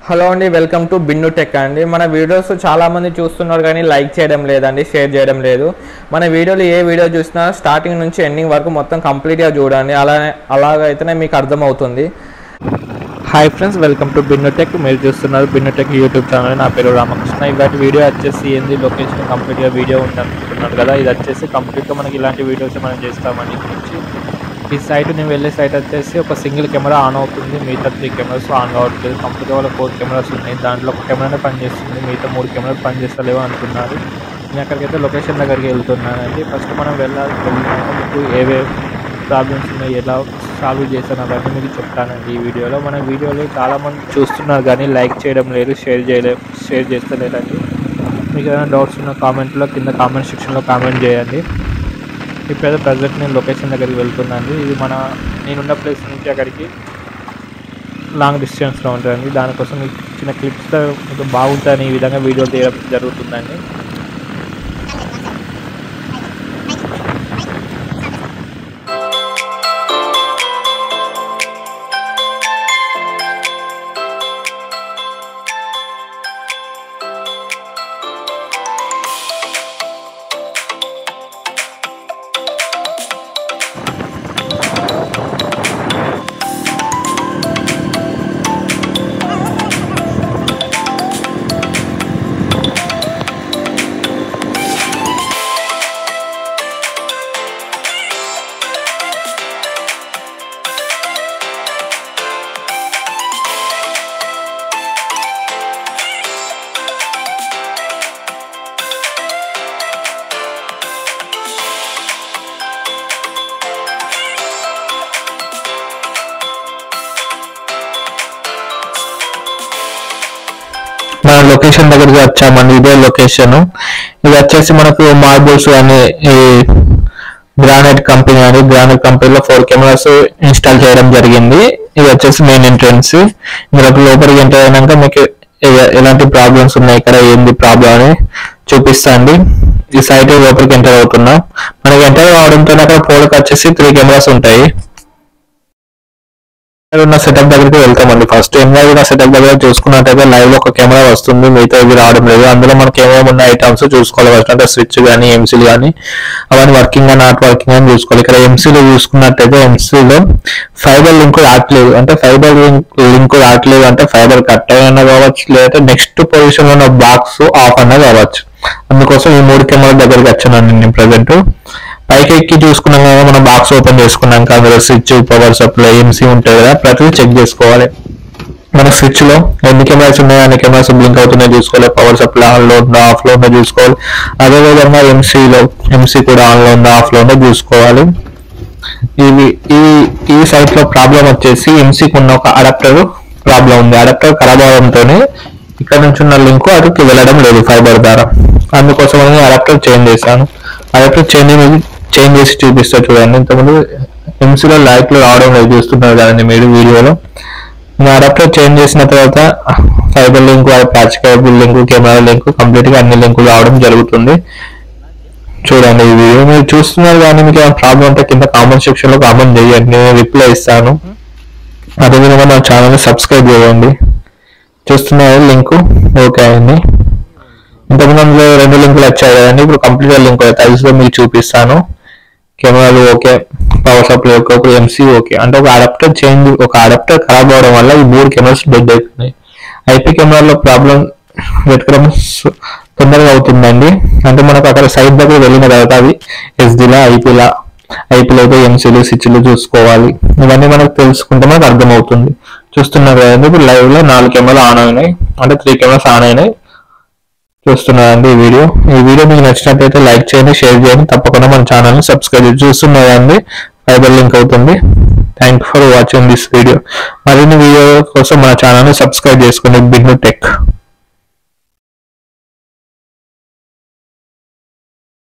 hello అండి welcome to Binnu tech అండి మన వీడియోస్ చాలా మంది చూస్తున్నారు కానీ లైక్ చేయడం లేదండి షేర్ చేయడం లేదు మన వీడియోలు ఏ వీడియో చూసినా స్టార్టింగ్ నుంచి ఎండింగ్ వరకు మొత్తం కంప్లీట్గా చూడండి అలా అలాగైతేనే మీకు అర్థమవుతుంది hi friends welcome to Binnu tech మీరు చూస్తున్నారు బిన్ను టెక్ యూట్యూబ్ ఛానల్ నా పేరు రామకృష్ణ ఇలాంటి వీడియో వచ్చేసి ఏంది లొకేషన్ కంప్లీట్గా వీడియో ఉందనుకుంటున్నారు కదా ఇది వచ్చేసి కంప్లీట్గా మనకి ఇలాంటి వీడియోస్ మనం చేస్తామండి ఇక్కడ నుంచి ఈ సైట్ నేను వెళ్ళే సైట్ వచ్చేసి ఒక సింగిల్ కెమెరా ఆన్ అవుతుంది మిగతా త్రీ కెమెరాస్ ఆన్ కావట్లేదు కంప్లీట్గా వాళ్ళ ఫోర్ కెమెరాస్ ఉన్నాయి దాంట్లో ఒక కెమెరానే పనిచేస్తుంది మిగతా మూడు కెమెరాలు పనిచేస్తలేవు అనుకున్నారు నేను అక్కడికైతే లొకేషన్ దగ్గరికి వెళ్తున్నానండి ఫస్ట్ మనం వెళ్ళాలి వెళ్ళినాక మీకు ఏవే ప్రాబ్లమ్స్ ఉన్నాయి ఎలా సాల్వ్ చేశాను అవన్నీ మీకు చెప్తానండి ఈ వీడియోలో మన వీడియోలో చాలామంది చూస్తున్నారు కానీ లైక్ చేయడం లేదు షేర్ చేయలే షేర్ చేస్తలేదండి మీకు ఏమైనా డౌట్స్ ఉన్న కామెంట్లో కింద కామెంట్ సెక్షన్లో కామెంట్ చేయండి ఇప్పుడైతే ప్రజెంట్ నేను లొకేషన్ దగ్గరికి వెళ్తున్నాను ఇది మన నేనున్న ప్లేస్ నుంచి అక్కడికి లాంగ్ డిస్టెన్స్లో ఉంటుందండి దానికోసం మీకు చిన్న క్లిప్స్తో మీకు బాగుంటుంది ఈ విధంగా వీడియో తీయడం జరుగుతుందండి మన లొకేషన్ దగ్గరికి వచ్చామండి ఇదే లొకేషన్ ఇది వచ్చేసి మనకు మార్బుల్స్ అని ఈ గ్రానైట్ కంపెనీ అని గ్రానైట్ కంపెనీలో ఫోర్ కెమెరాస్ ఇన్స్టాల్ చేయడం జరిగింది ఇది వచ్చేసి మెయిన్ ఎంట్రన్స్ మీరు లోపలికి ఎంటర్ అయినాక మీకు ఎ- ఎలాంటి ప్రాబ్లమ్స్ ఉన్నాయి ఇక్కడ ఏంది ప్రాబ్లం అని చూపిస్తాండి ఈ సైట్ లోపలికి ఎంటర్ అవుతున్నాం మనకి ఎంటర్ అవడంతో అక్కడ పోలకు వచ్చేసి త్రీ కెమెరాస్ ఉంటాయి ఇక్కడ ఉన్న సెటప్ దగ్గరికి వెళ్తామండి ఫస్ట్ ఎంఆర్ ఉన్న సెటప్ దగ్గర చూసుకున్నట్టయితే లైవ్ లో ఒక కెమెరా వస్తుంది మిగతా ఇవి రావడం లేదు అందులో మనకి ఏమేమి ఉన్న ఐటమ్స్ చూసుకోవాలి ఫస్ట్ అంటే స్విచ్ కానీ ఎంసీలు కానీ అవన్నీ వర్కింగ్ అని నాట్ వర్కింగ్ అని చూసుకోవాలి ఇక్కడ ఎంసీలు చూసుకున్నట్టయితే ఎంసీలో ఫైబర్ లింక్ రావట్లేదు అంటే ఫైబర్ లింక్ రావట్లేదు అంటే ఫైబర్ కట్ అయినా కావచ్చు లేదంటే నెక్స్ట్ పొజిషన్ లో ఉన్న బాక్స్ ఆఫ్ అన్న కావచ్చు అందుకోసం ఈ మూడు కెమెరా దగ్గరికి వచ్చాను నేను ప్రజెంట్ పైకి ఎక్కి చూసుకున్నాం కదా మనం బాక్స్ ఓపెన్ చేసుకున్నాక అందులో స్విచ్ పవర్ సప్లై ఎంసీ ఉంటాయి కదా ప్రతిదీ చెక్ చేసుకోవాలి మన స్విచ్ లో ఎన్ని కెమెరాస్ ఉన్నాయి అన్ని కెమెరాస్ బ్లింక్ అవుతున్నాయి చూసుకోవాలి పవర్ సప్లై ఆన్ లో ఉందా ఆఫ్ లో ఉందా చూసుకోవాలి అదేవిధంగా MC లో ఎంసీ కూడా ఆన్ లో ఉందా ఆఫ్ లో ఉందా చూసుకోవాలి ఇవి ఈ ఈ సైట్ లో ప్రాబ్లం వచ్చేసి ఎంసీకి ఉన్న ఒక అడాప్టర్ ప్రాబ్లం ఉంది అడాప్టర్ ఖరాబ్ అవడంతోనే ఇక్కడ నుంచి ఉన్న లింక్ అటుకి వెళ్ళడం లేదు ఫైబర్ ద్వారా అందుకోసం నేను అడాప్టర్ చేంజ్ చేశాను అడాప్టర్ చేంజ్ చేంజ్ చేసి చూపిస్తా చూడండి ఇంతకుముందు ఎంసీలో లైట్ లో రావడం లేదు చూస్తున్నారు కదండి మీరు వీడియోలో నేను అడాప్టర్ చేంజ్ చేసిన తర్వాత fibre link patch cable link camera link complete గా అన్ని లింకులు రావడం జరుగుతుంది చూడండి ఈ వీడియో మీరు చూస్తున్నారు కానీ మీకు ఏమైనా ప్రాబ్లం ఉంటే కింద కామెంట్ సెక్షన్ లో కామెంట్ చేయండి నేను రిప్లై ఇస్తాను అదేవిధంగా నా ఛానల్ సబ్స్క్రైబ్ చేయండి చూస్తున్నారు లింక్ ఓకే అండి ఇంతకుముందు అందులో రెండు లింకులు వచ్చాయి కదండి ఇప్పుడు కంప్లీట్ గా లింక్ టైల్స్ లో మీకు చూపిస్తాను కెమెరాలు ఓకే పవర్ సప్లై ఓకే ఒక ఎంసీ ఓకే అంటే ఒక అడాప్టర్ చేంజ్ ఒక అడాప్టర్ ఖరాబ్ అవడం వల్ల ఈ మూడు కెమెరాస్ డెడ్ అవుతున్నాయి ఐపీ కెమెరాలో ప్రాబ్లం వెతకడం సు- తొందరగా అవుతుందండి అంటే మనకు అక్కడ సైడ్ దగ్గర వెళ్ళిన తర్వాత అవి ఎస్డీలా ఐపీలా ఐపీలో అయితే ఎంసీలు స్విచ్లు చూసుకోవాలి ఇవన్నీ మనకు తెలుసుకుంటే మనకు అర్థమవుతుంది చూస్తున్నారు కదండి ఇప్పుడు లైవ్ లో నాలుగు కెమెరాలు ఆన్ అయినాయి అంటే త్రీ కెమెరాస్ ఆన్ అయినాయి చూస్తున్నారండి ఈ వీడియో ఈ వీడియో మీకు నచ్చినట్లయితే లైక్ చేయండి షేర్ చేయండి తప్పకుండా మన ఛానల్ ని సబ్స్క్రైబ్ చేయండి చూస్తున్నారండి ఫైబర్ లింక్ అవుతుంది thank for watching this video మరిన్ని వీడియో కోసం మన ఛానల్ ని సబ్స్క్రైబ్ చేసుకోండి బిగ్ టెక్